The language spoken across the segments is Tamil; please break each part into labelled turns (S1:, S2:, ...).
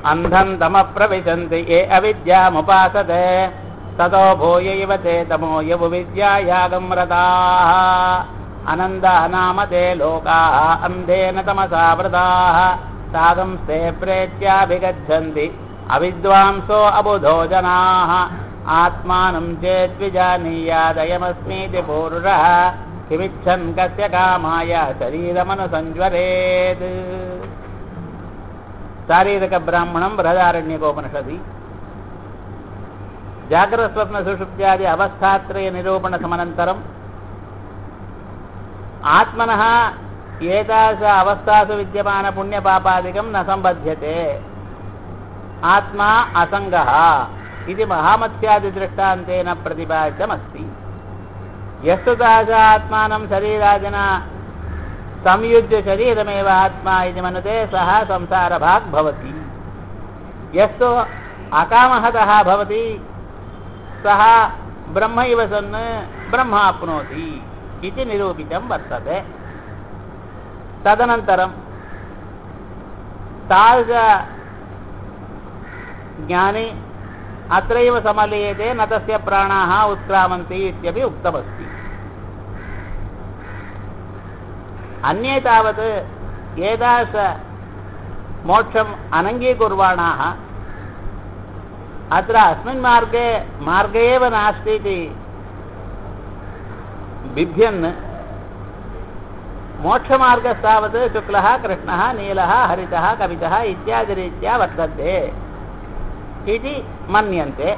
S1: अन्धम् तमप्रविशन्ति ये अविद्यामुपासते ततो भूय इव ते तमो यवुविद्यायागम् रताः अनन्दाः नाम ते लोकाः अन्धेन तमसा वृताः सागंस्ते प्रेत्याभिगच्छन्ति अविद्वांसो अबुधो जनाः आत्मानं चेद्विजानीयादयमस्मीति पूरुषः किमिच्छन् कस्य कामाय शरीरमनुसञ्ज्वरेत् शारीरकब्राह्मणं बृहदारण्यकोपनिषदि जाग्रस्वप्नसुषुप्त्यादि अवस्थात्रयनिरूपणसमनन्तरम् आत्मनः एतादृश अवस्थासु विद्यमानपुण्यपापादिकं न सम्बध्यते आत्मा असङ्गः इति महामत्स्यादिदृष्टान्तेन प्रतिपादितमस्ति यस्तु तादृश आत्मानं शरीरादिना संयुज्य शरीरमेव आत्मा इति मनुते सः संसारभाग् भवति यस्तु अकामहतः भवति सः ब्रह्म इव सन् ब्रह्माप्नोति इति निरूपितं वर्तते तदनन्तरं तादृश ज्ञाने अत्रैव समलीयते न तस्य प्राणाः उत्क्रामन्ति इत्यपि उक्तमस्ति अन्ये तावत् एतादृश मोक्षम् अनङ्गीकुर्वाणाः अत्र अस्मिन् मार्गे मार्गे एव नास्ति इति बिभ्यन् मोक्षमार्गस्तावत् शुक्लः कृष्णः नीलः हरितः कवितः इत्यादिरीत्या वर्तन्ते इति मन्यन्ते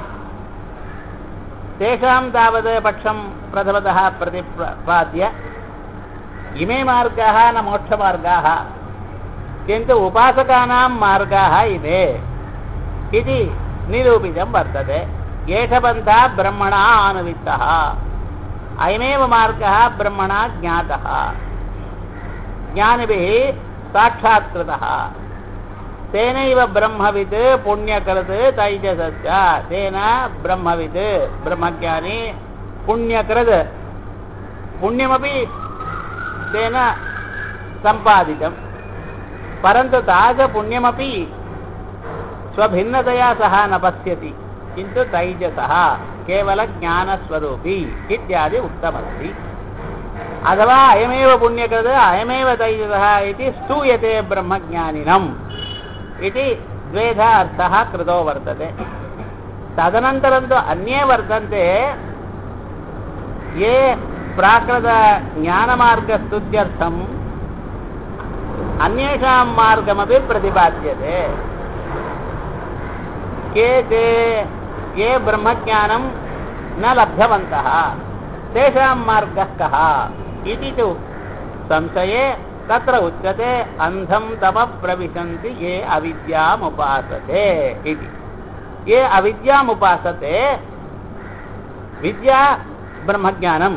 S1: तेषां तावत् पक्षं प्रथमतः प्रतिपाद्य इमे मार्गाः न मोक्षमार्गाः किन्तु उपासकानां मार्गाः इमे इति निरूपितं वर्तते एष पन्था ब्रह्मणा आनुवित्तः अयमेव मार्गः ब्रह्मणा ज्ञातः ज्ञानिभिः साक्षात्कृतः तेनैव ब्रह्मवित् पुण्यकृत् तैजसश्च तेन ब्रह्मवित् ब्रह्मज्ञानी पुण्यकृत् पुण्यमपि तेन सम्पादितं परन्तु तादृशपुण्यमपि स्वभिन्नतया सः न पश्यति किन्तु तैजसः केवलज्ञानस्वरूपी इत्यादि उक्तमस्ति अथवा अयमेव पुण्यकृत् अयमेव तैजसः इति स्तूयते ब्रह्मज्ञानिनम् इति द्वेधा अर्थः कृतो वर्तते तदनन्तरं तु अन्ये वर्तन्ते ये प्राकृतज्ञानमार्गस्तुत्यर्थम् अन्येषां मार्गमपि प्रतिपाद्यते के ते ये ब्रह्मज्ञानं न लब्धवन्तः तेषां मार्गः कः इति तु संशये तत्र उच्यते अन्धं तपः प्रविशन्ति ये अविद्यामुपासते इति ये अविद्यामुपासते विद्या ब्रह्मज्ञानं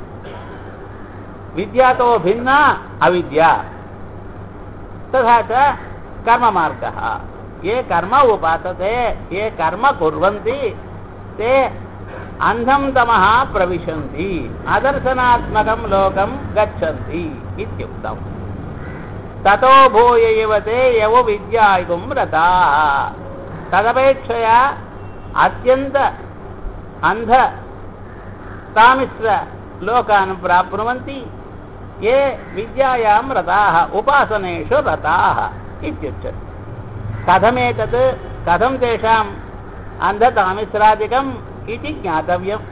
S1: विद्यातो भिन्ना अविद्या तथा च कर्ममार्गः ये कर्म उपासते ये कर्म कुर्वन्ति ते अन्धं तमः प्रविशन्ति अदर्शनात्मकं लोकं गच्छन्ति इत्युक्तम् ततो भूय इव ते यव विद्यायुं रताः तदपेक्षया अत्यन्त अन्ध तामिश्रलोकान् प्राप्नुवन्ति ये विद्यायां रताः उपासनेषु रताः इत्युच्यते कथमेतत् कथं तेषाम् अन्धतामिश्रादिकम् इति ज्ञातव्यम्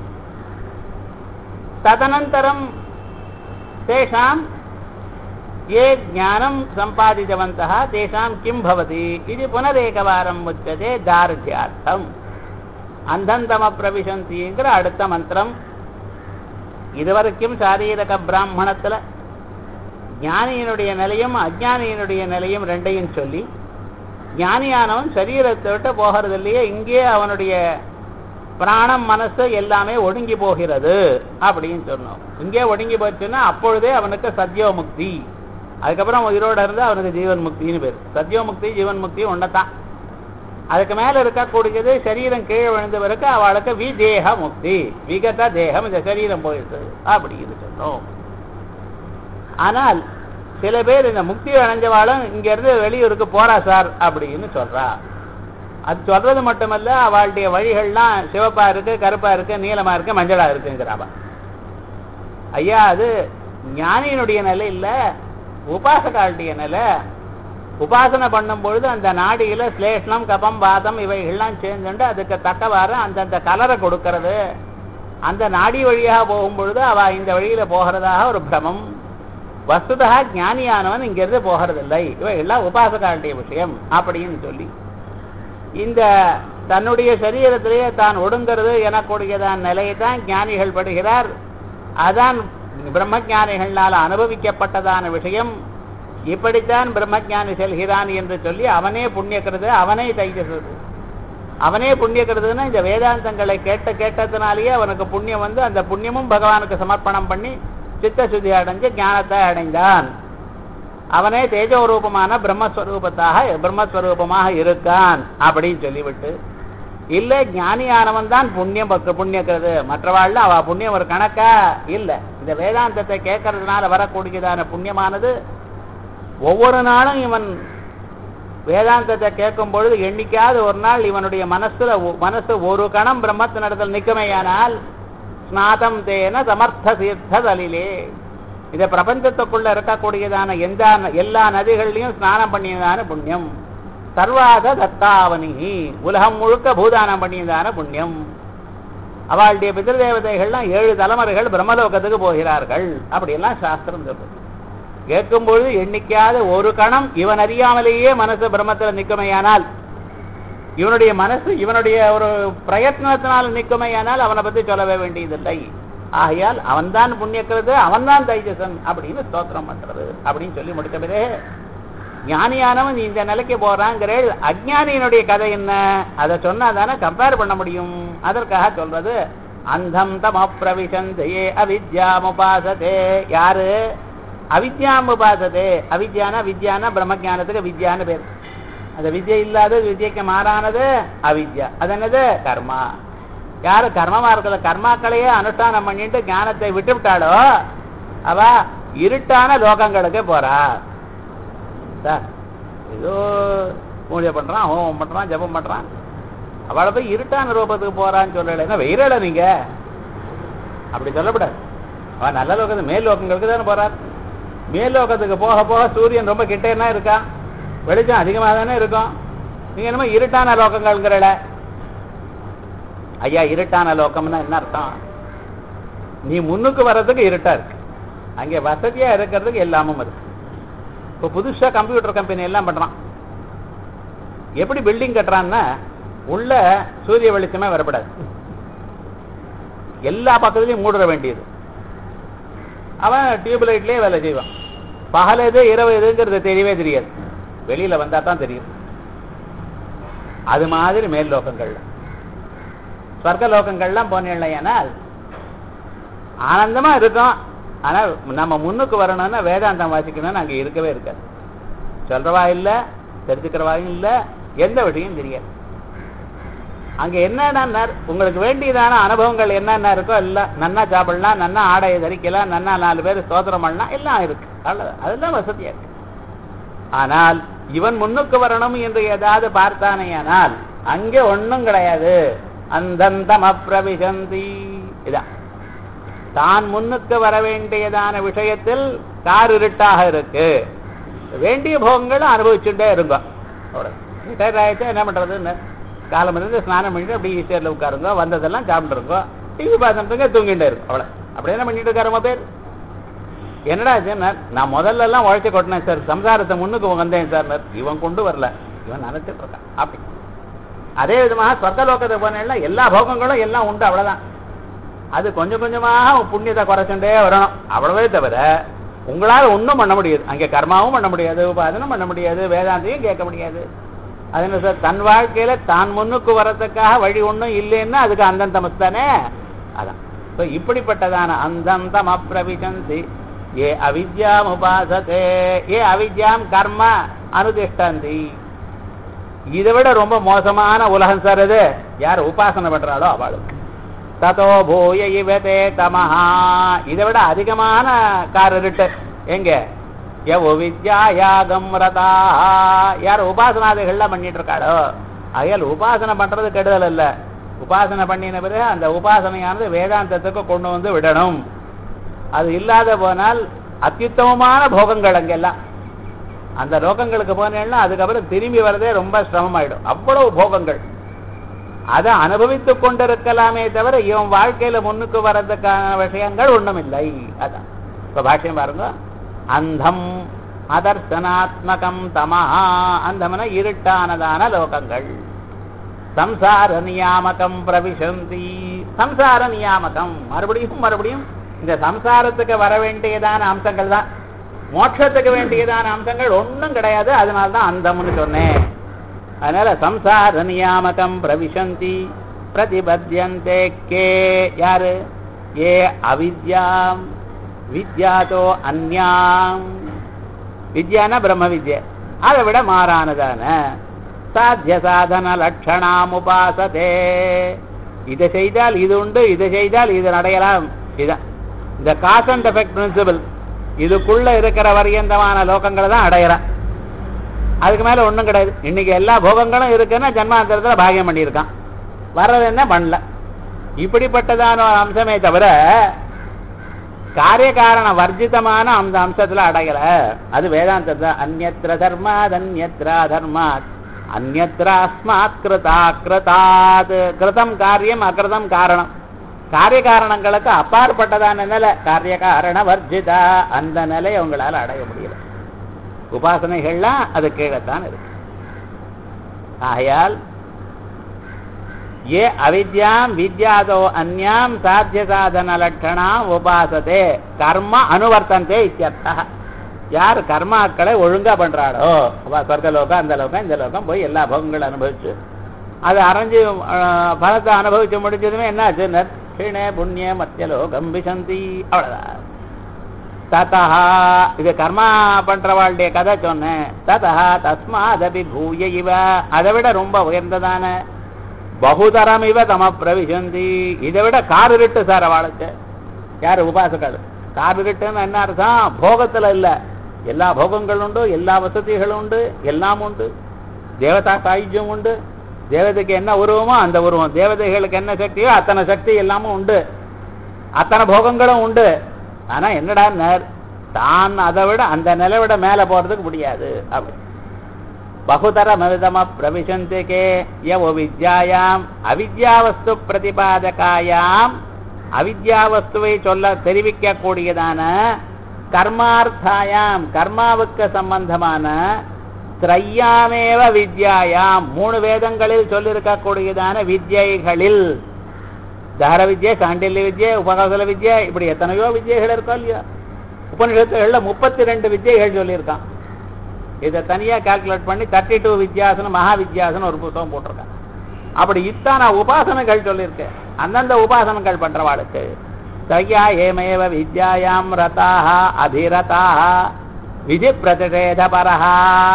S1: तदनन्तरं तेषां ये ज्ञानं सम्पादितवन्तः तेषां किं भवति इति पुनरेकवारम् उच्यते दार्ढ्यार्थम् அந்தந்தமப்பிரவிசந்திங்கிற அடுத்த மந்திரம் இதுவரைக்கும் சாரீரக பிராமணத்தில் ஞானியினுடைய நிலையும் அஜானியினுடைய நிலையும் ரெண்டையும் சொல்லி ஞானியானவன் சரீரத்தை விட்டு போகிறது இல்லையே இங்கே அவனுடைய பிராணம் மனசு எல்லாமே ஒடுங்கி போகிறது அப்படின்னு சொன்னோம் இங்கே ஒடுங்கி போச்சுன்னா அப்பொழுதே அவனுக்கு சத்யோமுக்தி அதுக்கப்புறம் உயிரோட இருந்து அவனுக்கு ஜீவன் முக்தின்னு பேர் சத்யோமுக்தி ஜீவன் முக்தி ஒன்றத்தான் அதுக்கு மேல இருக்கக்கூடியது சரீரம் கீழே விழுந்து பிறகு அவளுக்கு விதேக முக்தி விகத தேகம் இந்த சரீரம் போயிடுது அப்படின்னு சொன்னோம் ஆனால் சில பேர் இந்த முக்தி அடைஞ்சவாளும் இங்க இருந்து வெளியூருக்கு போறா சார் அப்படின்னு சொல்றா அது சொல்றது மட்டுமல்ல அவளுடைய வழிகள்லாம் சிவப்பா இருக்கு கருப்பா இருக்கு நீளமா இருக்கு மஞ்சளா இருக்குங்கிறாவா ஐயா அது ஞானியினுடைய நிலை இல்ல உபாசகாளுடைய நிலை உபாசனை பண்ணும் பொழுது அந்த நாடியில ஸ்லேஷ்ணம் கபம் வாதம் இவைகள்லாம் சேர்ந்துண்டு அதுக்கு தக்கவாறு அந்தந்த கலரை கொடுக்கறது அந்த நாடி வழியாக போகும் பொழுது அவ இந்த வழியில போகிறதாக ஒரு பிரமம் வஸ்துதா ஞானியானவன் இங்கிருந்து போகிறதில்லை இவைகள்லாம் உபாசகாளுடைய விஷயம் அப்படின்னு சொல்லி இந்த தன்னுடைய சரீரத்திலேயே தான் ஒடுங்கிறது எனக்கூடியதான் நிலையை தான் ஞானிகள் படுகிறார் அதான் பிரம்மஞானிகளால் அனுபவிக்கப்பட்டதான விஷயம் இப்படித்தான் பிரம்மஞானி செல்கிறான் என்று சொல்லி அவனே புண்ணியக்கிறது அவனே தைஜசது அவனே புண்ணியக்கிறதுன்னா இந்த வேதாந்தங்களை கேட்ட கேட்டதுனாலேயே அவனுக்கு புண்ணியம் வந்து அந்த புண்ணியமும் பகவானுக்கு சமர்ப்பணம் பண்ணி சித்த சுத்தி அடைஞ்சு ஞானத்தை அடைந்தான் அவனே தேஜோரூபமான பிரம்மஸ்வரூபத்தாக பிரம்மஸ்வரூபமாக இருக்கான் அப்படின்னு சொல்லிவிட்டு இல்ல ஞானியானவன் தான் புண்ணியம் பக்க புண்ணியக்கிறது மற்றவாழ்ல அவ புண்ணியம் ஒரு கணக்கா இல்ல இந்த வேதாந்தத்தை கேட்கறதுனால வரக்கூடியதான புண்ணியமானது ஒவ்வொரு நாளும் இவன் வேதாந்தத்தை கேட்கும் பொழுது எண்ணிக்காத ஒரு நாள் இவனுடைய மனசுல மனசு ஒரு கணம் பிரம்மத்தினிடத்தில் நிற்குமையானால் ஸ்நாதம் தேன சமர்த்த தீர்த்த தலிலே இத பிரபஞ்சத்துக்குள்ள இருக்கக்கூடியதான எந்த எல்லா நதிகள்லையும் ஸ்நானம் பண்ணியதான புண்ணியம் சர்வாத தத்தாவனி உலகம் முழுக்க பூதானம் பண்ணியதான புண்ணியம் அவளுடைய பிதிருதேவதைகள்லாம் ஏழு தலைமுறைகள் பிரம்மலோகத்துக்கு போகிறார்கள் அப்படியெல்லாம் சாஸ்திரம் சொல்றது கேட்கும் பொழுது எண்ணிக்காத ஒரு கணம் இவன் அறியாமலேயே மனசு பிரம்மத்துல நிற்குமையானால் இவனுடைய மனசு இவனுடைய ஒரு பிரயத்னத்தினால் நிற்குமையானால் அவனை பத்தி சொல்லவே வேண்டியதில்லை ஆகையால் அவன்தான் புண்ணியக்கிறது அவன்தான் தைஜசன் அப்படின்னு ஸ்தோத்திரம் பண்றது அப்படின்னு சொல்லி முடித்த பிறகு ஞானியானவன் இந்த நிலைக்கு போறாங்கிறேள் அஜ்ஞானியினுடைய கதை என்ன அதை சொன்னா தானே கம்பேர் பண்ண முடியும் அதற்காக சொல்றது அந்தம் தம் அப்பிரவிசந்தையே அவித்யாமுபாசதே யாரு அவித்யாமுபாசதே அவித்யானா வித்யானா பிரம்மஜானத்துக்கு வித்யான்னு பேர் அந்த வித்யை இல்லாதது வித்யக்கு மாறானது அவித்யா அது என்னது கர்மா யாரு கர்மமா இருக்கிற கர்மாக்களையே அனுஷ்டானம் பண்ணிட்டு ஞானத்தை விட்டு விட்டாளோ அவ இருட்டான லோகங்களுக்கு போறா சார் ஏதோ பூஜை பண்றான் ஹோமம் பண்றான் ஜபம் பண்றான் அவளை போய் இருட்டான ரூபத்துக்கு போறான்னு சொல்லலைன்னா வெயிரல நீங்க அப்படி சொல்லக்கூடாது அவன் நல்ல லோகத்து மேல் லோகங்களுக்கு தானே போறார் மேல் லோகத்துக்கு போக போக சூரியன் ரொம்ப கிட்டேன்னா இருக்கா வெளிச்சம் அதிகமாக தானே இருக்கும் நீங்க என்னமோ இருட்டான லோகங்கள்ங்கிறல ஐயா இருட்டான லோகம்னா என்ன அர்த்தம் நீ முன்னுக்கு வர்றதுக்கு இருட்டா இருக்கு அங்கே வசதியா இருக்கிறதுக்கு எல்லாமும் இருக்கு இப்போ புதுசா கம்ப்யூட்டர் கம்பெனி எல்லாம் பண்றான் எப்படி பில்டிங் கட்டுறான்னா உள்ள சூரிய வெளிச்சமே வரப்படாது எல்லா பக்கத்துலயும் மூடுற வேண்டியது அவன் டியூப் லைட்லயே வேலை செய்வான் பகல் எது இரவு எதுங்கிறது தெரியவே தெரியாது வெளியில வந்தா தான் தெரியும் அது மாதிரி மேல் லோகங்கள்ல ஸ்வர்க்க லோகங்கள்லாம் போனீங்களேனால் ஆனந்தமா இருக்கும் ஆனா நம்ம முன்னுக்கு வரணும்னா வேதாந்தம் வாசிக்கணும்னு அங்க இருக்கவே இருக்காது சொல்றவா இல்ல தெரிஞ்சுக்கிறவாயும் இல்ல எந்த விஷயம் தெரியாது அங்க என்னன்னா உங்களுக்கு வேண்டியதான அனுபவங்கள் என்னென்ன இருக்கோ எல்லாம் நன்னா சாப்பிடலாம் நன்னா ஆடையை தரிக்கலாம் நன்னா நாலு பேர் ஸ்தோத்திரம் பண்ணலாம் எல்லாம் இருக்கு அவ்வளவு அதெல்லாம் வசதியா இருக்கு ஆனால் இவன் முன்னுக்கு வரணும் என்று ஏதாவது பார்த்தானேயானால் அங்கே ஒண்ணும் கிடையாது அந்தந்தம் அப்பிரவிசந்தி இதான் தான் முன்னுக்கு வர வேண்டியதான விஷயத்தில் கார் இருட்டாக இருக்கு வேண்டிய போகங்களும் அனுபவிச்சுட்டே இருங்க ரிட்டையர் ஆயிடுச்சா என்ன பண்றதுன்னு காலம் இருந்து ஸ்நானம் பண்ணிட்டு அப்படியே ஈஸ்டர்ல உட்காருங்க வந்ததெல்லாம் சாப்பிட்டுருங்க டிவி பார்த்துட்டுங்க தூங்கிட்டே இருக்கும் அவ்வளோ அப்படி என்ன பண்ணிட்டு இருக்காருமா பேர் என்னடா ஆச்சுன்னா நான் முதல்ல எல்லாம் உழைச்சி கொட்டினேன் சார் சம்சாரத்தை முன்னுக்கு வந்தேன் சார் இவன் கொண்டு வரல இவன் நினைச்சிட்டு இருக்கான் அப்படி அதே விதமாக சொர்க்கலோகத்தை போனேன்னா எல்லா போகங்களும் எல்லாம் உண்டு அவ்வளவுதான் அது கொஞ்சம் கொஞ்சமாக புண்ணியத்தை குறைச்சுட்டே வரணும் அவ்வளவே தவிர உங்களால் ஒன்றும் பண்ண முடியாது அங்கே கர்மாவும் பண்ண முடியாது உபாதனம் பண்ண முடியாது வேதாந்தையும் கேட்க முடியாது அது என்ன சார் தன் வாழ்க்கையில தான் முன்னுக்கு வர்றதுக்காக வழி ஒன்றும் இல்லைன்னா அதுக்கு அந்தந்த மஸ்தானே அதான் ஸோ இப்படிப்பட்டதான அந்தந்தம் அப்பிரவிசந்தி ஏ அவித்யாம் உபாசதே ஏ அவித்யாம் கர்ம அனுதிஷ்டந்தி இதை விட ரொம்ப மோசமான உலகம் சார் இது யார் உபாசனை பண்றாளோ அவளுக்கு ததோ பூய இவதே தமஹா இதை விட அதிகமான கார் இருட்டு எங்க யவோ வித்யாயாகம் ரதா யார் உபாசனாதிகள்லாம் பண்ணிட்டு இருக்காளோ ஆகையால் உபாசனை பண்றது கெடுதல் இல்ல உபாசனை பண்ணின பிறகு அந்த உபாசனையானது வேதாந்தத்துக்கு கொண்டு வந்து விடணும் அது இல்லாத போனால் அத்யுத்தமமான போகங்கள் அங்கெல்லாம் அந்த லோகங்களுக்கு போனேன்னா அதுக்கப்புறம் திரும்பி வரதே ரொம்ப சிரமமாயிடும் அவ்வளவு போகங்கள் அதை அனுபவித்துக் கொண்டிருக்கலாமே தவிர இவன் வாழ்க்கையில முன்னுக்கு வர்றதுக்கான விஷயங்கள் ஒண்ணும் இல்லை அதான் இப்ப பாஷ்யம் பாருங்க அந்தம் அதர்சனாத்மகம் தமஹா அந்தம்னா இருட்டானதான லோகங்கள் சம்சார நியாமகம் பிரவிசந்தி சம்சார நியாமகம் மறுபடியும் மறுபடியும் இந்த சம்சாரத்துக்கு வர வேண்டியதான அம்சங்கள் தான் மோட்சத்துக்கு வேண்டியதான அம்சங்கள் ஒண்ணும் கிடையாது அதனால தான் அந்தம்னு சொன்னேன் அதனால சம்சார நியாமகம் பிரவிசந்தி பிரதிபத்தியந்தே கே யாரு ஏ அவித்யாம் வித்யாதோ அந்யாம் வித்யானா பிரம்ம வித்யா அதை விட மாறானதான சாத்திய சாதன லட்சணாம் உபாசதே இதை செய்தால் இது உண்டு இதை செய்தால் இது அடையலாம் இதான் இந்த காஸ் அண்ட் எஃபெக்ட் பிரின்சிபல் இதுக்குள்ள இருக்கிற வரியந்தமான லோகங்களை தான் அடையறான் அதுக்கு மேல ஒண்ணும் கிடையாது இன்னைக்கு எல்லா போகங்களும் இருக்குன்னா ஜன்மாந்தரத்துல பாகியம் பண்ணியிருக்கான் வர்றது என்ன பண்ணல இப்படிப்பட்டதான ஒரு அம்சமே தவிர காரியகாரண வர்ஜிதமான அந்த அம்சத்துல அடையல அது வேதாந்தத்தை அந்நத்திர தர்மாத் அந்நத்ரா தர்மாத் அந்நத்ரா அஸ்மாத் கிருதா கிருதாத் கிருதம் காரியம் அகிருதம் காரணம் காரிய காரணங்களுக்கு அப்பாற்பட்டதான நிலை காரிய காரண வர்ஜிதா அந்த நிலையை உங்களால அடைய முடியல உபாசனைகள்லாம் அது கீழத்தான் இருக்கு ஆகையால் ஏ அவித்யாம் வித்யாதோ அந்யாம் சாத்திய சாதன லட்சணா உபாசதே கர்ம அனுவர்த்தந்தே இத்தியர்த்தா யார் கர்மாக்களை ஒழுங்கா பண்றாளோ அவ சொர்க்க லோகம் அந்த லோகம் இந்த லோகம் போய் எல்லா போகங்களும் அனுபவிச்சு அது அரைஞ்சு அஹ், பலத்தை அனுபவிச்சு முடிச்சதுமே என்ன ஆச்சு கீழே புண்ணிய மத்திய லோகம் விசந்தி அவ்வளவுதான் ததா இது கர்மா பண்றவாளுடைய கதை சொன்னேன் ததா தஸ்மாதபி பூய இவ அதை விட ரொம்ப உயர்ந்ததான பகுதரம் இவ தம பிரவிசந்தி இதை விட கார் இருட்டு சார் அவளுக்கு யாரு உபாசகர் கார் இருட்டுன்னு என்ன அர்த்தம் போகத்துல இல்ல எல்லா போகங்களும் உண்டு எல்லா வசதிகளும் உண்டு எல்லாம் உண்டு தேவதா சாயுஜ்யம் உண்டு தேவதைக்கு என்ன உருவமோ அந்த உருவம் தேவதைகளுக்கு என்ன சக்தியோ அத்தனை சக்தி எல்லாமும் உண்டு அத்தனை போகங்களும் உண்டு ஆனா என்னடா தான் அதை விட அந்த நிலை விட மேல போறதுக்கு முடியாது அப்படி பகுதர மருதம பிரவிசந்திகே யவ வித்யாயாம் அவித்யாவஸ்து பிரதிபாதகாயாம் அவித்யாவஸ்துவை சொல்ல தெரிவிக்க கூடியதான கர்மார்த்தாயாம் கர்மாவுக்கு சம்பந்தமான திரையாமேவ வித்யாயாம் மூணு வேதங்களில் சொல்லியிருக்கக்கூடியதான வித்யைகளில் தஹர வித்யை சாண்டில்ய வித்யை உபகோசல வித்யை இப்படி எத்தனையோ வித்யைகள் இருக்கோ இல்லையா உபனிஷத்துகள்ல முப்பத்தி ரெண்டு வித்யைகள் சொல்லியிருக்கான் இதை தனியா கால்குலேட் பண்ணி தேர்ட்டி டூ வித்யாசனம் மகா வித்யாசனம் ஒரு புத்தகம் போட்டிருக்கான் அப்படி இத்தான உபாசனைகள் சொல்லியிருக்கு அந்தந்த உபாசனங்கள் பண்றவாளுக்கு சையா ஏமேவ வித்யாயாம் ரதாக அபிரதாக விதி பிரதிஷேத பரஹா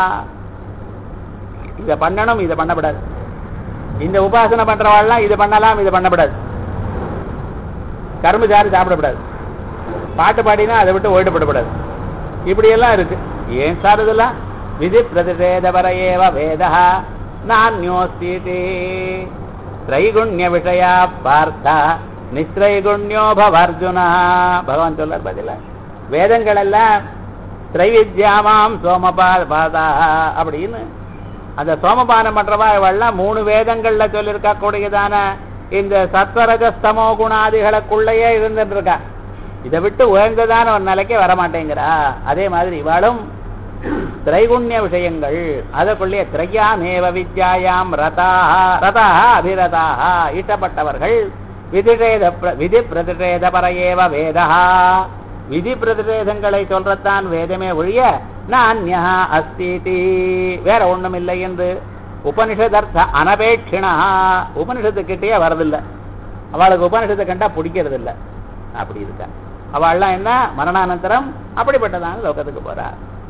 S1: இதை பண்ணணும் இதை பண்ணக்கூடாது இந்த உபாசனை பண்றவாள்லாம் இது பண்ணலாம் இது பண்ணக்கூடாது கரும்புச்சாறு சாப்பிடக்கூடாது பாட்டு பாடினா அதை விட்டு ஓய்டுபடக்கூடாது இப்படி எல்லாம் இருக்கு ஏன் சார் இதெல்லாம் விதி பிரதிஷேதபர ஏவ வேதா நானியோஸ்தி திரைகுண்ய விஷயா பார்த்தா நிஸ்திரைகுண்யோ பவர்ஜுனா பகவான் சொல்லார் பதில வேதங்கள் எல்லாம் திரைவித்யாமாம் சோமபா பாதா அப்படின்னு அந்த சோமபானம் பண்றவா இவெல்லாம் மூணு வேதங்கள்ல சொல்லியிருக்க கூடியதான இந்த சத்வரஜஸ்தமோ குணாதிகளுக்குள்ளேயே இருந்துட்டு இருக்கா இதை விட்டு உயர்ந்ததான ஒரு நிலைக்கே வரமாட்டேங்கிறா அதே மாதிரி இவாளும் திரைகுண்ய விஷயங்கள் அதற்குள்ளே திரையாமேவ வித்யாயாம் ரதாக ரதாக அபிரதாக ஈட்டப்பட்டவர்கள் விதிஷேத பிர- விதி பிரதிஷேத பரையேவ வேதா விதி பிரதிஷேதங்களை சொல்றத்தான் வேதமே ஒழிய நான்யா அஸ்திதி வேற ஒண்ணும் இல்லை என்று உபனிஷதர்த்த அனபேட்சிணா உபனிஷத்துக்கிட்டே வரதில்லை அவளுக்கு உபனிஷத்தை கண்டா பிடிக்கிறது இல்ல அப்படி இருக்கா அவள்லாம் என்ன மரணானந்தரம் அப்படிப்பட்டதான லோகத்துக்கு போறா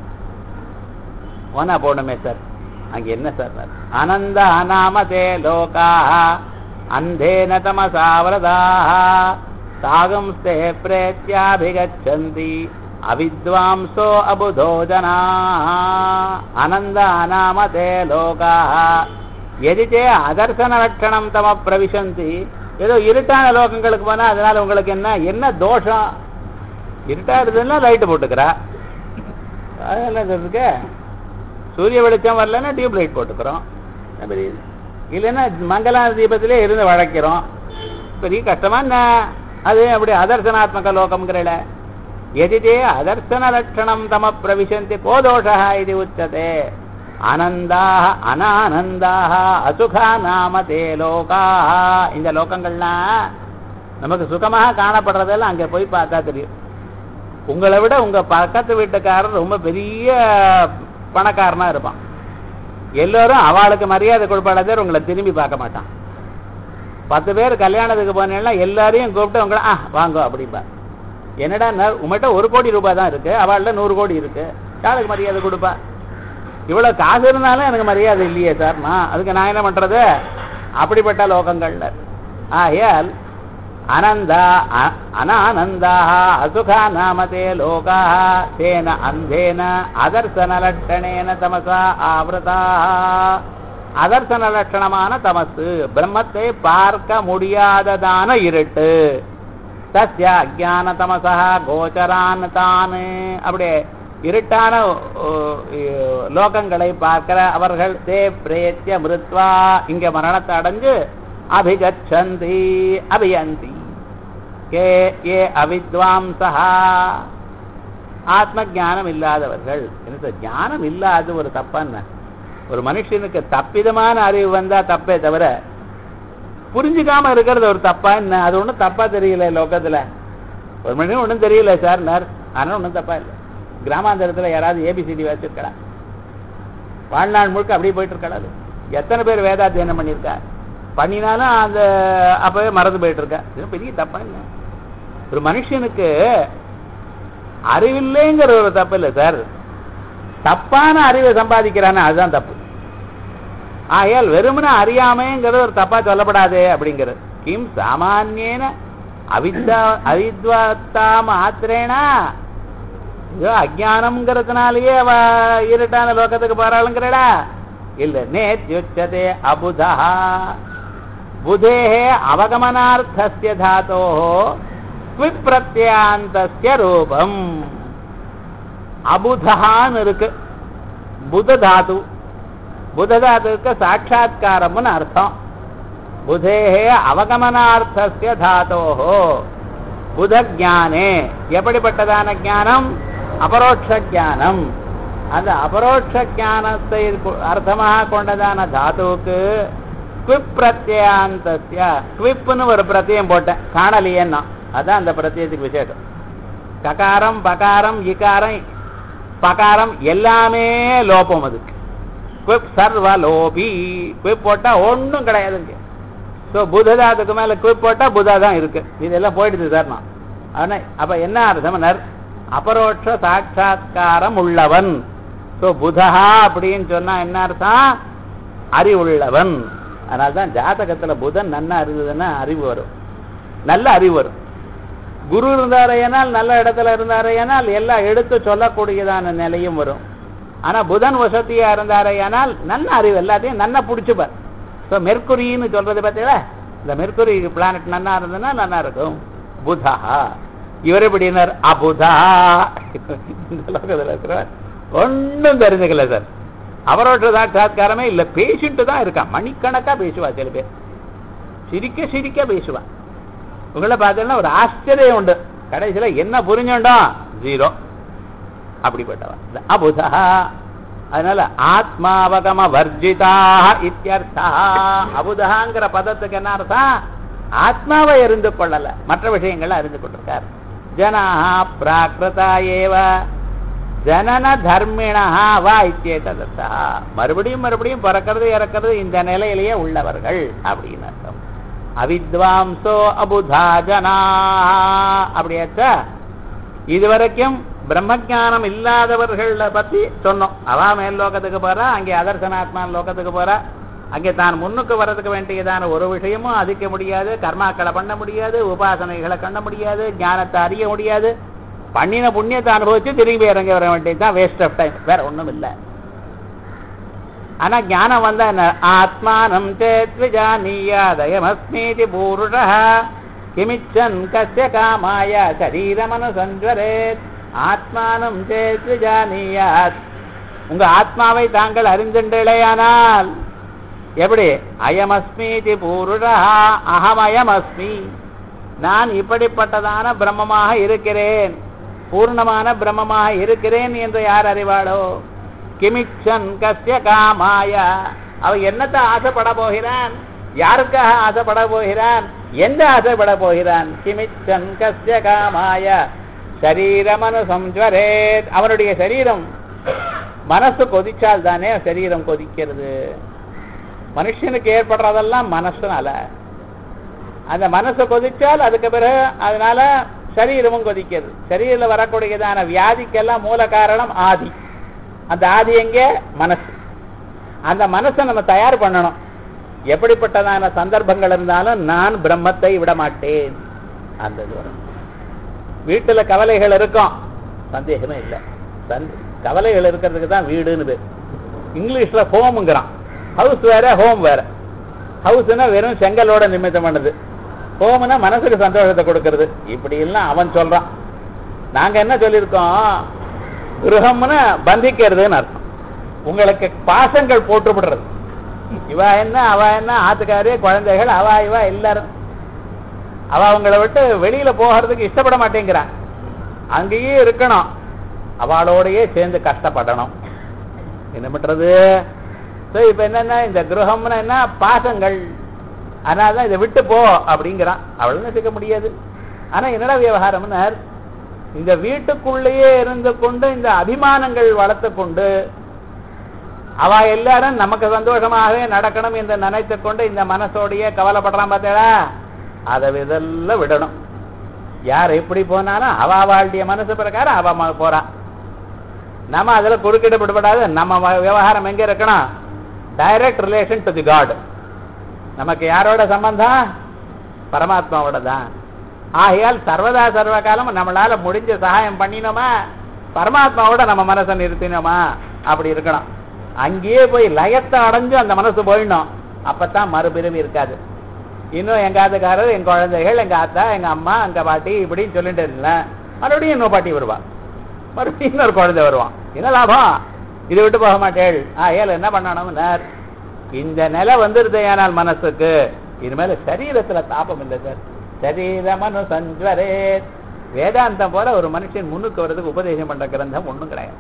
S1: ஓனா போடணுமே சார் அங்க என்ன சார் அனந்த அநாமதே லோகா அந்தேன தமசாவரதாக சாகம்ஸ்தே பிரேத்யாபிகச்சந்தி அவித்வாம்சோ அபுதோ ஜனா அனந்த அநாமதே லோகா எதிதே அதர்சன லட்சணம் தம பிரவிசந்தி ஏதோ இருட்டான லோகங்களுக்கு போனா அதனால உங்களுக்கு என்ன என்ன தோஷம் இருட்டா இருந்ததுன்னா லைட்டு போட்டுக்கிறா அதெல்லாம் இருக்கு சூரிய வெளிச்சம் வரலன்னா டியூப் லைட் போட்டுக்கிறோம் என்ன பெரிய இது? இல்லைன்னா மங்களான தீபத்திலே இருந்து வளைக்கிறோம் பெரிய கஷ்டமா என்ன அது அப்படி அதர்சனாத்மக லோகம்ங்கிறல எதிதே அதர்சன லட்சணம் தம பிரவிசந்தி கோதோஷா இது உச்சதே ஆனந்தாக அனானந்தாக அசுகா நாம தே லோகாக இந்த லோகங்கள்லாம் நமக்கு சுகமாக காணப்படுறதெல்லாம் அங்கே போய் பார்த்தா தெரியும் உங்களை விட உங்க பக்கத்து வீட்டுக்காரர் ரொம்ப பெரிய பணக்காரனா இருப்பான் எல்லாரும் அவளுக்கு மரியாதை கொடுப்பாடதே உங்களை திரும்பி பார்க்க மாட்டான் பத்து பேர் கல்யாணத்துக்கு போனேன்னா எல்லாரையும் கூப்பிட்டு உங்களை ஆ வாங்க அப்படிம்பா என்னடா ந- உங்கள்கிட்ட ஒரு கோடி ரூபாய் தான் இருக்கு அவள்கிட்ட நூறு கோடி இருக்கு யாருக்கு மரியாதை கொடுப்பா இவ்வளவு காசு இருந்தாலும் எனக்கு மரியாதை இல்லையே சார் நான் அதுக்கு நான் என்ன பண்றது அப்படிப்பட்ட லோகங்கள்ல ஆயால் அனந்தா அ- அனானந்தாக அசுகா நாமதே லோகா தேன அந்தேன அதர்சன லட்சணேன தமசா ஆவృతా அதர்சன லட்சணமான தமசு பிரம்மத்தை பார்க்க முடியாததான இருட்டு தஸ்ய அஜான தமசா கோச்சரான் தான் அப்படியே இருட்டான ஓ, இ- லோகங்களை பார்க்கிற அவர்கள் தே பிரேத்திய மிருத்வா இங்க மரணத்தை அடைஞ்சு அபிகச்சந்தி அபியந்தி கே ஏ அவித்வாம்சா ஆத்ம ஞானம் இல்லாதவர்கள் எனக்கு ஞானம் இல்லாத ஒரு தப்பான்னு ஒரு மனுஷனுக்கு தப்பிதமான அறிவு வந்தா தப்பே தவிர புரிஞ்சுக்காம இருக்கிறது ஒரு தப்பா என்ன அது ஒண்ணும் தப்பா தெரியல லோகத்துல ஒரு மனுஷன் ஒண்ணும் தெரியல சார் நர்ஸ் ஆனா ஒண்ணும் தப்பா இல்லை கிராமாந்தரத்துல யாராவது ஏபிசிடி வச்சிருக்கா வாழ்நாள் முழுக்க அப்படியே போயிட்டு இருக்காது எத்தனை பேர் வேதாத்தியனம் பண்ணியிருக்கா பண்ணினாலும் அந்த அப்பவே மறந்து போயிட்டு இருக்கா இது பெரிய தப்பா இல்லை ஒரு மனுஷனுக்கு அறிவில்லைங்கிற ஒரு தப்பு இல்லை சார் தப்பான அறிவை சம்பாதிக்கிறானே அதுதான் தப்பு ஆகையால் வெறுமனே அறியாமைங்கிறது ஒரு தப்பா சொல்லப்படாதே அப்படிங்கிறது கிம் சாமானியன அவித்வா அவித்வத்தா மாத்திரேனா ஏதோ அஜானம்ங்கிறதுனாலயே அவ இருட்டான லோகத்துக்கு போறாளுங்கிறடா இல்ல நேத்யுச்சதே அபுதா புதேஹே அவகமனார்த்தஸ்ய தாத்தோஹ குவிப்பிரத்யாந்தஸ்ய ரூபம் அபுதான்னு இருக்கு புத தாது புத தாதுக்கு சாட்சா்காரம்னு அர்த்தம் புதேஹே அவகமனார்த்தஸ்ய தாத்தோஹோ புத ஜானே எப்படிப்பட்டதான ஞானம் அபரோட்ச ஞானம் அந்த அபரோட்ச ஞானத்தை கு- அர்த்தமாக கொண்டதான தாத்துவுக்கு குவிப் பிரத்யாந்தஸ்ய குவிப்னு ஒரு பிரத்தியம் போட்டேன் காணலையேன்னா அதான் அந்த பிரத்தியத்துக்கு விசேஷம் ககாரம் பகாரம் இகாரம் பகாரம் எல்லாமே லோபம் அதுக்கு குவிப் சர்வ லோபி குவிப் போட்டா ஒண்ணும் கிடையாதுங்க ஸோ புததாத்துக்கு மேல குவிப் போட்டா புதா தான் இருக்கு இதெல்லாம் போயிடுது சார் நான் ஆனா அப்ப என்ன அர்த்தம்னர் அபரோட்ச சாட்சா்காரம் உள்ளவன் ஸோ புதஹா அப்படின்னு சொன்னா என்ன அர்த்தம் அறிவுள்ளவன் அதனால தான் ஜாதகத்துல புதன் நன்னா இருந்ததுன்னா அறிவு வரும் நல்ல அறிவு வரும் குரு இருந்தாரையானால் நல்ல இடத்துல இருந்தாரையானால் எல்லாம் எடுத்து சொல்லக்கூடியதான நிலையும் வரும் ஆனா புதன் வசதியா இருந்தாரையானால் நல்ல அறிவு எல்லாத்தையும் நன்னா பிடிச்சுப்பார் ஸோ மெர்க்குரின்னு சொல்றது பார்த்தீங்களா இந்த மெர்க்குரி பிளானட் நன்னா இருந்ததுன்னா நன்னா இருக்கும் புதா இவர் எப்படினார் அபுதா இந்த லோகத்தில் இருக்கிறவர் ஒன்றும் தெரிஞ்சுக்கல சார் அவரோட சாட்சாத்காரமே இல்லை பேசிட்டு தான் இருக்கான் மணிக்கணக்கா பேசுவா சில பேர் சிரிக்க சிரிக்க பேசுவா உங்களை பார்த்தீங்கன்னா ஒரு ஆச்சரியம் உண்டு கடைசியில என்ன புரிஞ்சோண்டோம் ஜீரோ அப்படிப்பட்டவன் இந்த அபுதா அதனால ஆத்மாவகம வர்ஜிதாக இத்தியர்த்தா அபுதகாங்கிற பதத்துக்கு என்ன அர்த்தம் ஆத்மாவை அறிந்து கொள்ளல மற்ற விஷயங்களை அறிந்து கொண்டிருக்கார் ஜனாக பிராகிருதா ஏவ ஜனன தர்மிணா வா இத்தியேததா மறுபடியும் மறுபடியும் பிறக்கிறது இறக்கிறது இந்த நிலையிலேயே உள்ளவர்கள் அப்படின்னு அர்த்தம் அவித்வாம்சோ அபுதா ஜனா அப்படியாச்சா இதுவரைக்கும் பிரம்மஜானம் இல்லாதவர்கள பத்தி சொன்னோம் அவா மேல் லோகத்துக்கு போறா அங்கே அதர்சனாத்மான் லோகத்துக்கு போறா அங்கே தான் முன்னுக்கு வர்றதுக்கு வேண்டியதான ஒரு விஷயமும் அதிக்க முடியாது கர்மாக்களை பண்ண முடியாது உபாசனைகளை பண்ண முடியாது ஞானத்தை அறிய முடியாது பண்ணின புண்ணியத்தை அனுபவிச்சு திரும்பி இறங்கி வர வேண்டியது தான் வேஸ்ட் ஆஃப் டைம் வேற ஒண்ணும் இல்லை ஆனா ஞானம் வந்தா என்ன ஆத்மானம் சேத் விஜானீயாதயமஸ்மீதி பூருஷா கிமிச்சன் கஸ்ய காமாய சரீரமனு சஞ்வரேத் ஆத்மானம் சேத் விஜானீயாத் உங்க ஆத்மாவை தாங்கள் அறிந்துண்டேயானால் எப்படி அயமஸ்மீதி பூருஷா அகமயமஸ்மி நான் இப்படிப்பட்டதான பிரம்மமாக இருக்கிறேன் பூர்ணமான பிரம்மமாக இருக்கிறேன் என்று யார் அறிவாளோ கிமிச்சன் கஸ்ய காமாய அவ என்னத்தை ஆசைப்பட போகிறான் யாருக்காக ஆசைப்பட போகிறான் எந்த ஆசைப்பட போகிறான் கிமிச்சன் கஸ்ய காமாய சரீரமனு சம்ஜரேத் அவனுடைய சரீரம் மனசு கொதிச்சால் தானே சரீரம் கொதிக்கிறது மனுஷனுக்கு ஏற்படுறதெல்லாம் மனசுனால அந்த மனசு கொதிச்சால் அதுக்கு பிறகு அதனால சரீரமும் கொதிக்கிறது சரீரில் வரக்கூடியதான வியாதிக்கெல்லாம் மூல காரணம் ஆதி அந்த ஆதி எங்கே மனசு அந்த மனசை நம்ம தயார் பண்ணணும் எப்படிப்பட்டதான சந்தர்ப்பங்கள் இருந்தாலும் நான் பிரம்மத்தை விட மாட்டேன் அந்த இது வரும் வீட்டுல கவலைகள் இருக்கும் சந்தேகமே இல்லை சந்த கவலைகள் இருக்கிறதுக்கு தான் வீடுன்னு பேர் இங்கிலீஷ்ல ஹோம்ங்கிறான் ஹவுஸ் வேற ஹோம் வேற ஹவுஸ்னா வெறும் செங்கலோட நிமித்தம் பண்ணுது ஹோம்னா மனசுக்கு சந்தோஷத்தை கொடுக்கறது இப்படி எல்லாம் அவன் சொல்றான் நாங்க என்ன சொல்லியிருக்கோம் கிரகம்னு பந்திக்கிறதுன்னு அர்த்தம் உங்களுக்கு பாசங்கள் போட்டு விடுறது இவ என்ன அவ என்ன ஆத்துக்காரு குழந்தைகள் அவ இவ எல்லாரும் அவ அவங்கள விட்டு வெளியில போகிறதுக்கு இஷ்டப்பட மாட்டேங்கிறான் அங்கேயே இருக்கணும் அவளோடயே சேர்ந்து கஷ்டப்படணும் என்ன பண்றது சோ இப்ப என்னன்னா இந்த கிரகம்னா என்ன பாசங்கள் அதனாலதான் இதை விட்டு போ அப்படிங்கிறான் அவளும் நினைக்க முடியாது ஆனா என்னடா விவகாரம்னார் இந்த வீட்டுக்குள்ளேயே இருந்து கொண்டு இந்த அபிமானங்கள் வளர்த்து கொண்டு அவ எல்லாரும் நமக்கு சந்தோஷமாகவே நடக்கணும் என்று நினைத்து கொண்டு இந்த மனசோடையே கவலைப்படுறான் பார்த்தேடா அதை இதெல்லாம் விடணும் யார் எப்படி போனாலும் அவ அவளுடைய மனசு பிரகாரம் அவ ம- போறா நம்ம அதுல குறுக்கிட விடப்படாது நம்ம வ- விவகாரம் எங்க இருக்கணும் direct relation to the God நமக்கு யாரோட சம்பந்தம் பரமாத்மாவோட தான் ஆகையால் சர்வதா சர்வ காலம் நம்மளால முடிஞ்ச சகாயம் பண்ணினோமா பரமாத்மாவோட நம்ம மனசை நிறுத்தினோமா அப்படி இருக்கணும் அங்கேயே போய் லயத்தை அடைஞ்சு அந்த மனசு போயிடணும் அப்பதான் மறுபிறவி இருக்காது இன்னும் எங்க ஆத்துக்காரர் எங்க குழந்தைகள் எங்க ஆத்தா எங்க அம்மா எங்க பாட்டி இப்படின்னு சொல்லிட்டு இருந்தேன் மறுபடியும் இன்னொரு பாட்டி வருவா மறுபடியும் இன்னொரு குழந்தை வருவான் என்ன லாபம் இதை விட்டு போக மாட்டேள் ஆ ஏழு என்ன பண்ணணும்னார் இந்த நிலை வந்துருது ஏனால் மனசுக்கு இனிமேல சரீரத்துல தாபம் இல்லை சார் சரீரமனு சஞ்சுவரே வேதாந்தம் போல ஒரு மனுஷன் முன்னுக்கு வர்றதுக்கு உபதேசம் பண்ற கிரந்தம் ஒண்ணும் கிடையாது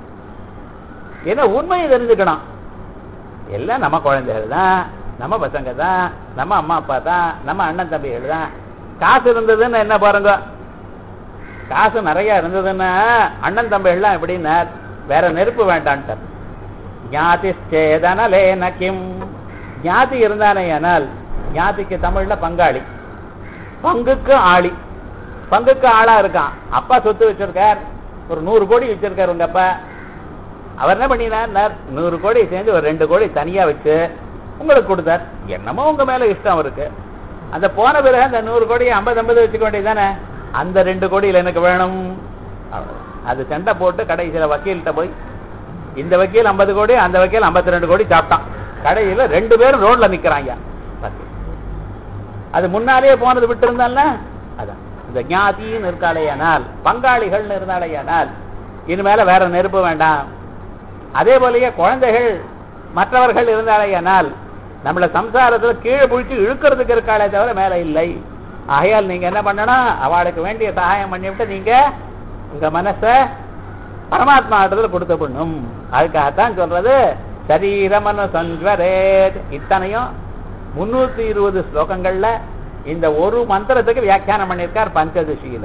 S1: ஏன்னா உண்மையை தெரிஞ்சுக்கணும் எல்லாம் நம்ம குழந்தைகள் தான் நம்ம பசங்க தான் நம்ம அம்மா அப்பா தான் நம்ம அண்ணன் தம்பிகள் தான் காசு இருந்ததுன்னு என்ன பாருங்க காசு நிறைய இருந்ததுன்னா அண்ணன் தம்பிகள்லாம் எப்படின்னா வேற நெருப்பு வேண்டான்ட்டார் ஞாதிச்சேதனலே நக்கிம் ஞாதி இருந்தானே ஆனால் ஞாதிக்கு தமிழ்ல பங்காளி பங்குக்கு ஆளி பங்குக்கு ஆளா இருக்கான் அப்பா சொத்து வச்சிருக்கார் ஒரு நூறு கோடி வச்சிருக்கார் உங்க அப்பா அவர் என்ன பண்ணினார் நூறு கோடி சேர்ந்து ஒரு ரெண்டு கோடி தனியா வச்சு உங்களுக்கு கொடுத்தார் என்னமோ உங்க மேல இஷ்டம் அவருக்கு அந்த போன பிறகு அந்த நூறு கோடி ஐம்பது ஐம்பது வச்சுக்க வேண்டியதானே அந்த ரெண்டு கோடியில் எனக்கு வேணும் அவ்வளவுதான். அது சண்டை போட்டு கடைசியில வக்கீல்கிட்ட போய் இந்த வக்கீல் ஐம்பது கோடி அந்த வக்கீல் ஐம்பத்தி ரெண்டு கோடி சாப்பிட்டான் கடையில ரெண்டு பேரும் ரோட்ல நிக்கிறாங்க வக்கீல். அது முன்னாலேயே போனது விட்டு இருந்தால அதான் இந்த ஞாதின்னு இருக்காளேயானால் பங்காளிகள்னு இருந்தாலேயானால் இனிமேல வேற நெருப்பு வேண்டாம் அதே போலயே குழந்தைகள் மற்றவர்கள் இருந்தாலேயானால் நம்மள சம்சாரத்துல கீழே பிடிச்சி இழுக்கிறதுக்கு இருக்காளே தவிர மேல இல்லை ஆகையால் நீங்க என்ன பண்ணணும் அவளுக்கு வேண்டிய சகாயம் பண்ணிவிட்டு நீங்க உங்க மனச பரமாத்மா இடத்துல கொடுத்து பண்ணும் அதுக்காகத்தான் சொல்றது சரீரமனு சஞ்வரேத் இத்தனையும் முன்னூத்தி இருபது ஸ்லோகங்கள்ல இந்த ஒரு மந்திரத்துக்கு வியாக்கியானம் பண்ணியிருக்கார் பஞ்சதசியில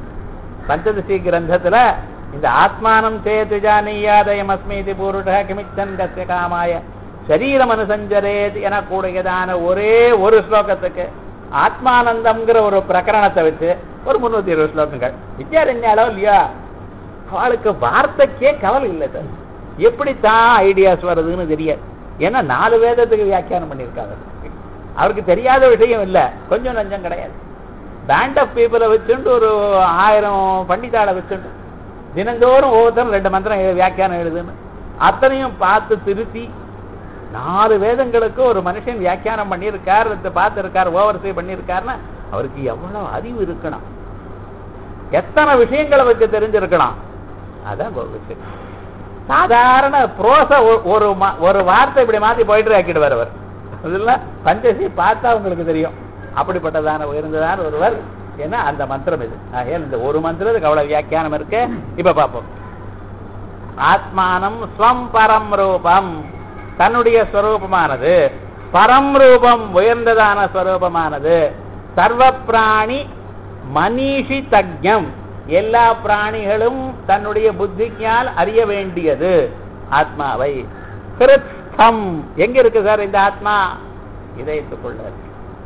S1: பஞ்சதசி கிரந்தத்துல இந்த ஆத்மானம் சேது ஜானியாதயமஸ்மீதி பூருட கிமிச்சன் கஸ்ய காமாய சரீரம் அனுசஞ்சரேத் என கூடியதான ஒரே ஒரு ஸ்லோகத்துக்கு ஆத்மானந்தம்ங்கிற ஒரு பிரகரணத்தை வச்சு ஒரு முன்னூத்தி இருபது ஸ்லோகங்கள் வித்யாரண்யாலோ இல்லையா அவளுக்கு வார்த்தைக்கே கவலை இல்லை சார் எப்படித்தான் ஐடியாஸ் வருதுன்னு தெரியாது ஏன்னா நாலு வேதத்துக்கு வியாக்கியானம் பண்ணியிருக்காங்க அவருக்கு தெரியாத விஷயம் இல்லை கொஞ்சம் நஞ்சம் கிடையாது பேண்ட் ஆஃப் பீப்புளை வச்சுட்டு ஒரு ஆயிரம் பண்டிதாளை வச்சுட்டு தினந்தோறும் ஒவ்வொருத்தரும் ரெண்டு மந்திரம் எழு- வியாக்கியானம் எழுதுன்னு அத்தனையும் பார்த்து திருத்தி நாலு வேதங்களுக்கு ஒரு மனுஷன் வியாக்கியானம் பண்ணியிருக்கார் இதை பார்த்திருக்கார் ஓவர்சே பண்ணியிருக்காருன்னா அவருக்கு எவ்வளவு அறிவு இருக்கணும் எத்தனை விஷயங்கள் அவருக்கு தெரிஞ்சிருக்கலாம் அதான் ஒரு விஷயம் சாதாரண ப்ரோஸ ஒரு ம- ஒரு வார்த்தை இப்படி மாத்தி போயிட்டு ஆக்கிடுவார் அவர் இதெல்லாம் பஞ்சசி பார்த்தா உங்களுக்கு தெரியும் அப்படிப்பட்டதான உயர்ந்ததான ஒருவர் ஏன்னா அந்த மந்திரம் இது ஆகையால் இந்த ஒரு மந்திரத்துக்கு அவ்வளவு வியாக்கியானம் இருக்கு இப்ப பார்ப்போம் ஆத்மானம் ஸ்வம் பரம் ரூபம் தன்னுடைய ஸ்வரூபமானது பரம் ரூபம் உயர்ந்ததான ஸ்வரூபமானது சர்வ பிராணி மனிஷி தக்ஞம் எல்லா பிராணிகளும் தன்னுடைய புத்திக்கால் அறிய வேண்டியது ஆத்மாவை கிருத்தம் எங்க இருக்கு சார் இந்த ஆத்மா இதயத்துக்குள்ள இருக்கு.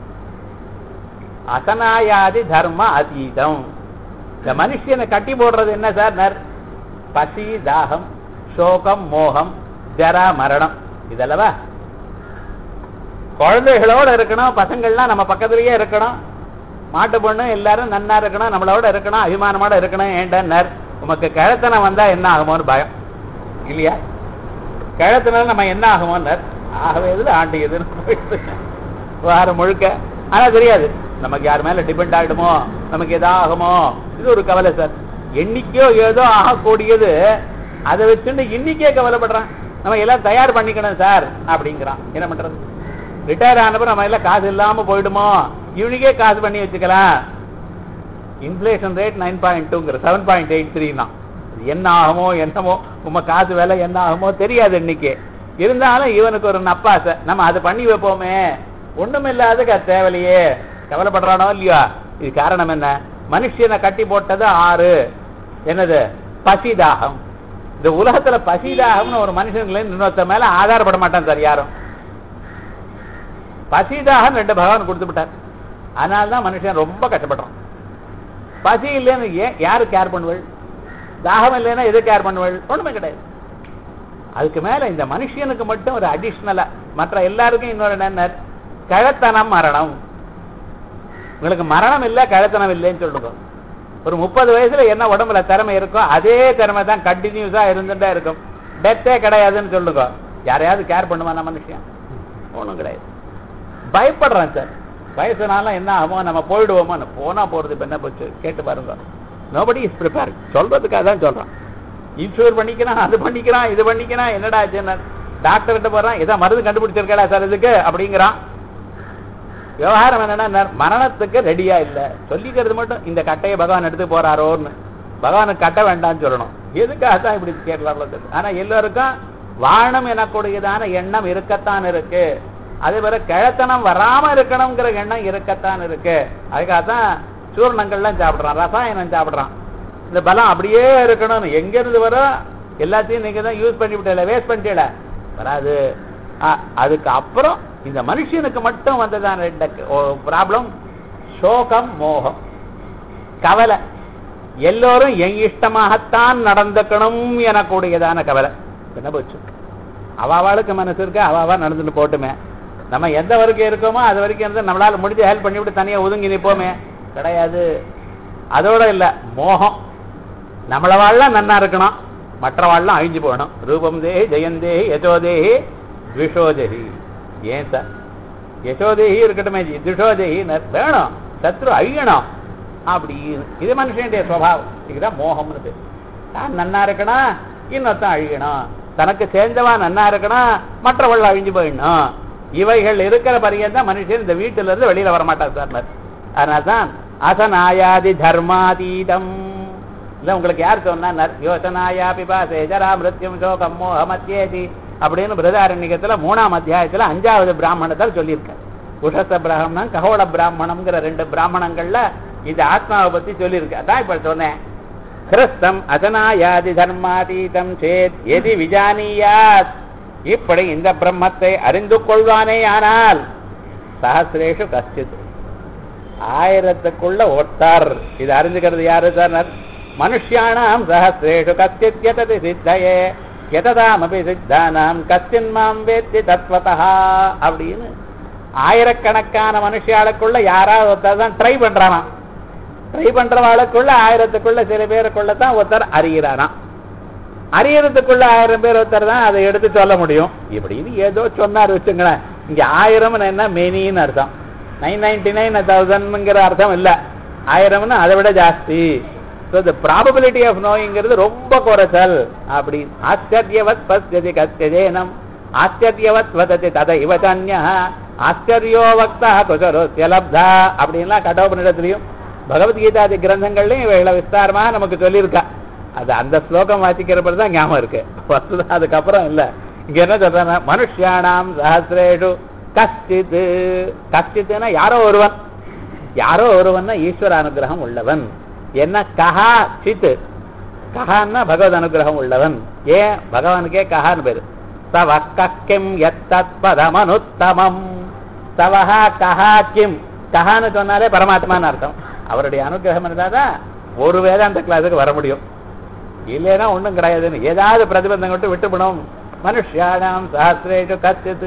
S1: அசனாயாதி தர்ம அதீதம் இந்த மனுஷனை கட்டி போடுறது என்ன சார் நர் பசி தாகம் சோகம் மோகம் ஜரா மரணம் இதல்லவா குழந்தைகளோட இருக்கணும் பசங்கள்லாம் நம்ம பக்கத்துலயே இருக்கணும் மாட்டு பொண்ணு எல்லாரும் நன்னா இருக்கணும் நம்மளோட இருக்கணும் அபிமானமோட இருக்கணும் ஏண்டனர் உமக்கு கிழத்தனம் வந்தா என்ன ஆகுமோன்னு பயம் இல்லையா கிழத்தினால நம்ம என்ன ஆகுமோன்னர் ஆகவே இதுல ஆண்டு எதுன்னு போயிட்டு வாரம் முழுக்க ஆனா தெரியாது நமக்கு யார் மேல டிபெண்ட் ஆகிடுமோ நமக்கு எதா ஆகுமோ இது ஒரு கவலை சார் என்னைக்கோ ஏதோ ஆகக்கூடியது அதை வச்சுட்டு இன்னைக்கே கவலைப்படுறான் நம்ம எல்லாம் தயார் பண்ணிக்கணும் சார் அப்படிங்கிறான் என்ன பண்றது ரிட்டையர் ஆனப்ப நம்ம எல்லாம் காசு இல்லாம போயிடுமோ இவனுக்கே காசு பண்ணி வச்சுக்கலாம் இன்ஃபிளேஷன் ரேட் நைன் பாயிண்ட் டூங்கிற செவன் பாயிண்ட் எயிட் த்ரீ தான் என்ன ஆகுமோ என்னமோ உங்க காசு விலை என்ன ஆகுமோ தெரியாது இன்னைக்கு இருந்தாலும் இவனுக்கு ஒரு நப்பாசை நம்ம அதை பண்ணி வைப்போமே ஒண்ணுமில்லாததுக்கு அது தேவையில்லையே கவலைப்படுறானோ இல்லையா இது காரணம் என்ன மனுஷனை கட்டி போட்டது ஆறு என்னது பசிதாகம் இந்த உலகத்துல பசிதாகம்னு ஒரு மனுஷனுக்கு இன்னொருத்த மேல ஆதாரப்பட மாட்டான் சார் யாரும் பசிதாகம் ரெண்டு பகவான் கொடுத்து விட்டார் அதனால தான் மனுஷன் ரொம்ப கஷ்டப்படுறான் பசி இல்லைன்னு ஏன் யாரு கேர் பண்ணுவள் தாகம் இல்லைன்னா எது கேர் பண்ணுவள் ஒண்ணுமே கிடையாது அதுக்கு மேல இந்த மனுஷனுக்கு மட்டும் ஒரு அடிஷ்னலா மற்ற எல்லாருக்கும் இன்னொரு என்ன கழத்தனம் மரணம் உங்களுக்கு மரணம் இல்ல கழத்தனம் இல்லைன்னு சொல்லுங்க ஒரு முப்பது வயசுல என்ன உடம்புல திறமை இருக்கோ அதே திறமை தான் கண்டினியூஸா இருந்துட்டே இருக்கும் டெத்தே கிடையாதுன்னு சொல்லுங்க யாரையாவது கேர் பண்ணுவானா மனுஷன் ஒண்ணும் கிடையாது பயப்படுறேன் சார் வயசுனாலும் என்ன ஆகுமோ நம்ம போயிடுவோமோ போனா போறது இப்ப என்ன போச்சு கேட்டு பாருங்க நோபடி இஸ் ப்ரிப்பேர் சொல்றதுக்காக தான் சொல்றான் இன்சூர் பண்ணிக்கிறான் அது பண்ணிக்கிறான் இது பண்ணிக்கிறான் என்னடா ஆச்சுன்னு டாக்டர் கிட்ட போறான் இதான் மருந்து கண்டுபிடிச்சிருக்கடா சார் இதுக்கு அப்படிங்கிறான் விவகாரம் என்னன்னா நர்- மரணத்துக்கு ரெடியா இல்ல சொல்லிக்கிறது மட்டும் இந்த கட்டையை பகவான் எடுத்து போறாரோன்னு பகவானுக்கு கட்ட வேண்டாம்னு சொல்லணும் எதுக்காக தான் இப்படி கேட்கலாம்ல தெரியும் ஆனா எல்லாருக்கும் வாழணும் எனக்கூடியதான எண்ணம் இருக்கத்தான் இருக்கு அதே போல கிழத்தனம் வராம இருக்கணுங்கிற எண்ணம் இருக்கத்தான் இருக்கு அதுக்காக தான் சூர்ணங்கள்லாம் சாப்பிடுறான் ரசாயனம் சாப்பிடுறான் இந்த பலம் அப்படியே இருக்கணும்னு எங்க இருந்து வரும் எல்லாத்தையும் நீங்க தான் யூஸ் பண்ணி விட்டல வேஸ்ட் பண்ணிட்டல வராது அ- அதுக்கு அப்புறம் இந்த மனுஷனுக்கு மட்டும் வந்ததான ரெண்டு ப்ராப்ளம் சோகம் மோகம் கவலை எல்லோரும் என் இஷ்டமாகத்தான் நடந்துக்கணும் எனக்கூடியதான கவலை என்ன போச்சு அவாவாளுக்கு மனசு இருக்கு அவாவா நடந்துட்டு போட்டுமே நம்ம எந்த வரைக்கும் இருக்கோமோ அது வரைக்கும் இருந்து நம்மளால முடிஞ்ச ஹெல்ப் பண்ணிவிட்டு தனியா ஒதுங்கி நிப்போமே கிடையாது அதோட இல்ல மோகம் நம்மள வாழலாம் நன்னா இருக்கணும் மற்ற வாழலாம் அழிஞ்சு போகணும் ரூபம் தேஹி ஜெயந்தேஹி யசோதேஹி த்விஷோதேஹி ஏன் சார் யசோதேஹி இருக்கட்டுமே திஷோதேஹி வேணும் சத்ரு அழியணும் அப்படி இது மனுஷனுடைய சுவாவம் இதுதான் மோகம்னு பேர் தான் நன்னா இருக்கணும் இன்னொருத்தன் அழியணும் தனக்கு சேர்ந்தவா நன்னா இருக்கணும் மற்றவள் அழிஞ்சு போயிடணும் இவைகள் இருக்கிற பரியந்தான் மனுஷன் இந்த வீட்டுல இருந்து வெளியில வரமாட்டான் சார் அதனால்தான் அசனாயாதி தர்மாதீதம் இல்ல உங்களுக்கு யார் சொன்னா யோசனாயா பிபாசே ஜரா மிருத்யும் சோகம் மோகமத்யேதி அப்படின்னு பிரதாரண்யத்துல மூணாம் அத்தியாயத்துல அஞ்சாவது பிராமணத்தில் சொல்லியிருக்காரு உஷச பிராமணம் ககோள பிராமணம்ங்கிற ரெண்டு பிராமணங்கள்ல இந்த ஆத்மாவை பத்தி சொல்லியிருக்கு அதான் இப்ப சொன்னேன் கிறிஸ்தம் அசனாயாதி தர்மாதீதம் சேத் எதி விஜானியாத் இப்படி இந்த பிரம்மத்தை அறிந்து கொள்வானே ஆனால் சஹசிரேஷு கஷ்டித் ஆயிரத்துக்குள்ள ஒருத்தர் இது அறிஞ்சுக்கிறது யாரு சார் மனுஷியானாம் சஹசிரேஷு கஷ்டித் எததி சித்தையே எததாமபி சித்தானாம் கஸ்தின் மாம் வேத்தி தத்வதா அப்படின்னு ஆயிரக்கணக்கான மனுஷியாளுக்குள்ள யாராவது ஒருத்தர் தான் ட்ரை பண்றானாம் ட்ரை பண்றவாளுக்குள்ள ஆயிரத்துக்குள்ள சில பேருக்குள்ள தான் ஒருத்தர் அறிகிறாராம் அறியறதுக்குள்ள ஆயிரம் பேர் ஒருத்தர் தான் அதை எடுத்து சொல்ல முடியும் இப்படின்னு ஏதோ சொன்னார் வச்சுங்களேன் இங்க ஆயிரம் என்ன மெனின்னு அர்த்தம் நைன் நைன்டி நைன் தௌசண்ட்ங்கிற அர்த்தம் இல்ல ஆயிரம்னு அதை விட ஜாஸ்தி ஸோ த ப்ராபபிலிட்டி ஆஃப் நோயிங்கிறது ரொம்ப குறைச்சல் அப்படி ஆச்சரியவத் பஸ்யதி கத்தியதேனம் ஆச்சரியவத் வததி தத இவதன்யா ஆச்சரியோ வக்தா குசரோஸ்ய லப்தா அப்படின்லாம் கடோபனிடத்துலையும் பகவத்கீதாதி கிரந்தங்கள்லையும் இவைகளை விஸ்தாரமா நமக்கு சொல்லியிருக்கா அது அந்த ஸ்லோகம் வாசிக்கிறப்ப தான் ஞாபகம் இருக்கு வஸ்துதா அதுக்கப்புறம் இல்ல இங்க என்ன சொல்றாங்க மனுஷியானாம் சஹசிரேஷு கஷ்டித் கஷ்டித்துனா யாரோ ஒருவன் யாரோ ஒருவன் ஈஸ்வர அனுகிரகம் உள்ளவன் என்ன கஹா சித் கஹான்னா பகவத் அனுகிரகம் உள்ளவன் ஏன் பகவானுக்கே கஹான்னு பேரு சவ கிம் எத்தத் பதமனுத்தமம் சவஹா கஹா கிம் கஹான்னு சொன்னாலே பரமாத்மான்னு அர்த்தம் அவருடைய அனுகிரகம் இருந்தாதான் ஒரு வேதாந்த கிளாஸுக்கு வர முடியும் இல்லைன்னா ஒண்ணும் கிடையாதுன்னு ஏதாவது பிரதிபந்தம் விட்டு விட்டுவிடும் மனுஷியானாம் சாஸ்திரேஷு கச்சித்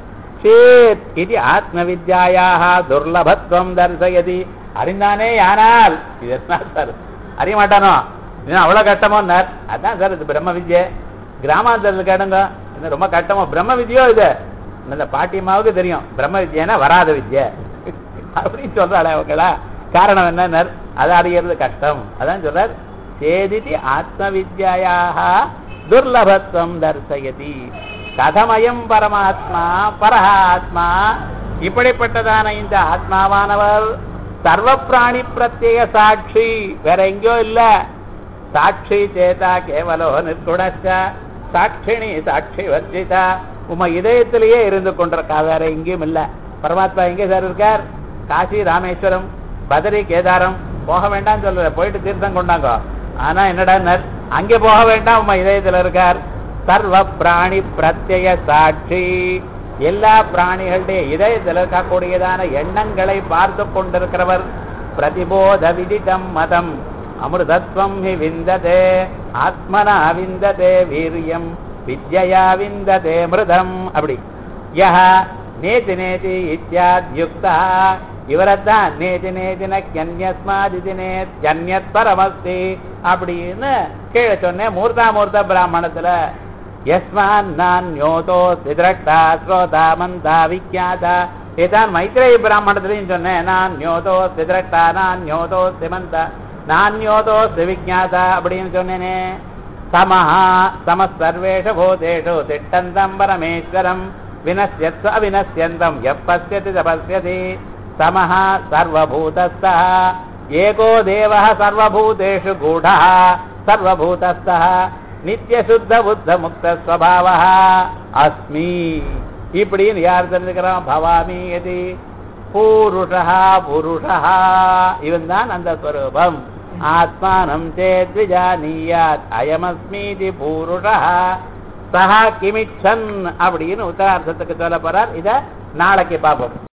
S1: சேத் இது ஆத்ம வித்யாயாக துர்லபத்வம் தரிசயதி அறிந்தானே யானால் இது என்ன சார் அறிய மாட்டானோ இன்னும் அவ்வளவு கஷ்டமோன்னார் அதான் சார் இது பிரம்ம வித்யை கிராமாந்தரத்தில் கேடுங்க இன்னும் ரொம்ப கஷ்டமோ பிரம்ம வித்யோ இது இந்த பாட்டியம்மாவுக்கு தெரியும் பிரம்ம வித்யனா வராத வித்யை அப்படின்னு சொல்றாளே அவங்களா காரணம் என்ன அதை அறியறது கஷ்டம் அதான் சொல்றார் சேதிதி ஆத்ம வித்யாயாக துர்லபத்துவம் தர்சயதி கதமயம் பரமாத்மா பரஹ ஆத்மா இப்படிப்பட்டதான இந்த ஆத்மாவானவர் சர்வ பிராணி பிரத்யேக சாட்சி வேற எங்கேயோ இல்ல சாட்சி சேதா கேவலோ நிற்குணச்ச சாட்சிணி சாட்சி வர்ஜிதா உம இதயத்திலேயே இருந்து கொண்டிருக்கா வேற எங்கேயும் இல்ல பரமாத்மா எங்கே சார் இருக்கார் காசி ராமேஸ்வரம் பதரி கேதாரம் போக வேண்டாம் சொல்ற போயிட்டு தீர்த்தம் கொண்டாங்க ஆனா என்னடா அங்கே போக வேண்டாம் உமா இதயத்துல இருக்கார் சர்வ பிராணி பிரத்யய சாட்சி எல்லா பிராணிகளுடைய இதயத்தில் இருக்கக்கூடியதான எண்ணங்களை பார்த்து கொண்டிருக்கிறவர் பிரதிபோத விதிதம் மதம் அமிர்தத்வம் ஹி விந்ததே ஆத்மனா விந்ததே வீரியம் வித்யா விந்ததே மிருதம் அப்படி யஹ நேதி நேதி இத்தியாத்யுக்தா இவரைத்தான் நேதி நேதின கன்யஸ்மாதிதி நேத்யன்யத் பரமஸ்தி அப்படின்னு கீழே சொன்னேன் மூர்த்தா மூர்த்த பிராமணத்துல யஸ்மான் நான் யோதோ சிதிரக்தா ஸ்ரோதா மந்தா விக்யாதா இதான் மைத்ரேய பிராமணத்திலையும் சொன்னேன் நான் யோதோ சிதிரக்தா நான் யோதோ சிமந்தா நான் யோதோ விக்யாதா அப்படின்னு சொன்னேனே சமஹா சம சர்வேஷ பூதேஷு திட்டந்தம் பரமேஸ்வரம் வினசியத் அவினசியந்தம் எப்பசியதி தபஸ்யதி समः सर्वभूतस्थः एको देवः सर्वभूतेषु गूढः सर्वभूतस्थः नित्यशुद्धबुद्धमुक्तस्वभावः अस्मि இப்படின்னு யார் தெரிஞ்சுக்கிறான் பவாமி எதி பூருஷா புருஷா இவன் தான் அந்த ஸ்வரூபம் ஆத்மானம் சேத் விஜானீயாத் அயமஸ்மீதி பூருஷா சஹா கிமிச்சன் அப்படின்னு உத்தரார்த்தத்துக்கு சொல்ல போறார் இத நாளைக்கு பார்ப்போம்